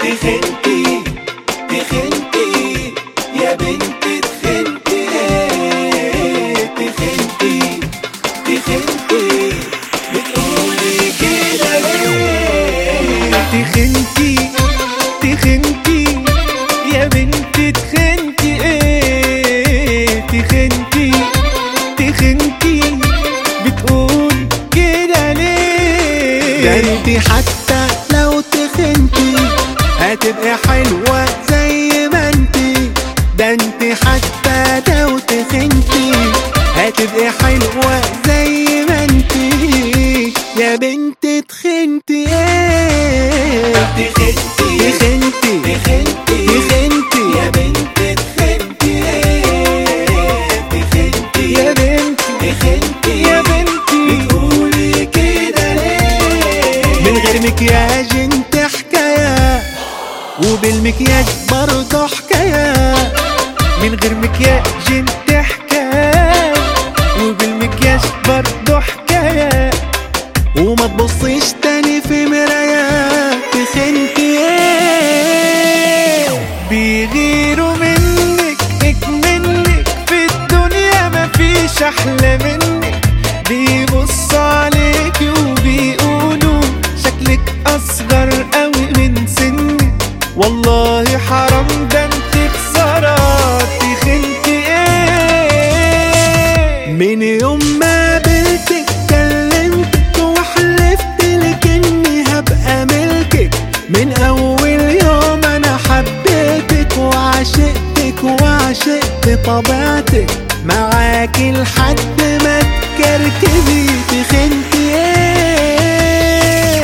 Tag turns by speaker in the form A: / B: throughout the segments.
A: تخنتي تخنتي يا بنت تخنتي ايه تخنتي تخنتي بتقولي كده ليه
B: تخنتي تخنتي يا بنت تخنتي ايه تخنتي تخنتي بتقول كده ليه
A: ده انت حتى لو تخنتي هتبقى حلوة زي ما انتي ده انت حتى لو تخنتي هتبقى حلوة زي ما انتي يا بنت تخنتي ايه تخنتي تخنتي تخنتي تخنتي يا بنت تخنتي ايه تخنتي
B: يا بنتي
A: تخنتي
B: يا بنتي
A: بتقولي كده ليه من غير مكياج انت حكاية وبالمكياج برضه حكاية
B: من غير مكياج انت حكاية وبالمكياج برضه حكاية
A: وما تبصيش تاني في مراية تخنتي ايه
B: بيغيروا منك اكمنك في الدنيا مفيش احلى منك بيبصوا عليك وبيقولوا شكلك اصغر قوي من سنك والله حرام ده انت خسارة تخنتي ايه
A: من يوم ما قابلتك كلمتك وحلفت لك اني هبقى ملكك من اول يوم انا حبيتك وعشقتك وعشقت طبيعتك معاكي لحد ما تكركبي تخنتي ايه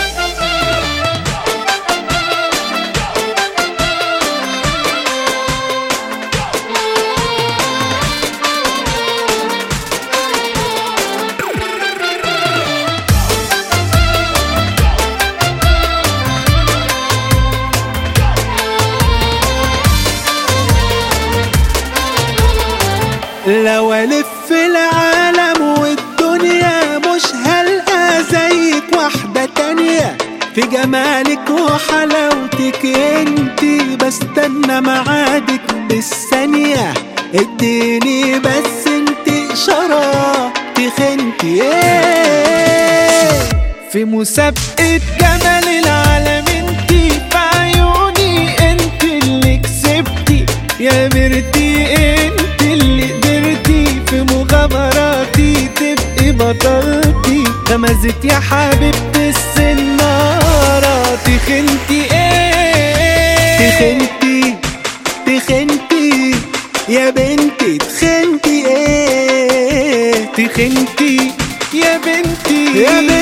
A: لو الف العالم والدنيا مش هلقى زيك واحدة تانية في جمالك وحلاوتك انتي بستنى معادك بالثانية اديني بس انتي اشارة تخنتي ايه
B: في مسابقة جمال العالم انتي في عيوني انت اللي كسبتي يا مرتي انت اللي قدرتي في مغامراتي تبقي بطلتي غمزت يا حبيبتي السنارة تخنتي ايه
A: تخنتي تخنتي يا بنتي تخنتي ايه
B: تخنتي يا بنتي
A: يا بنتي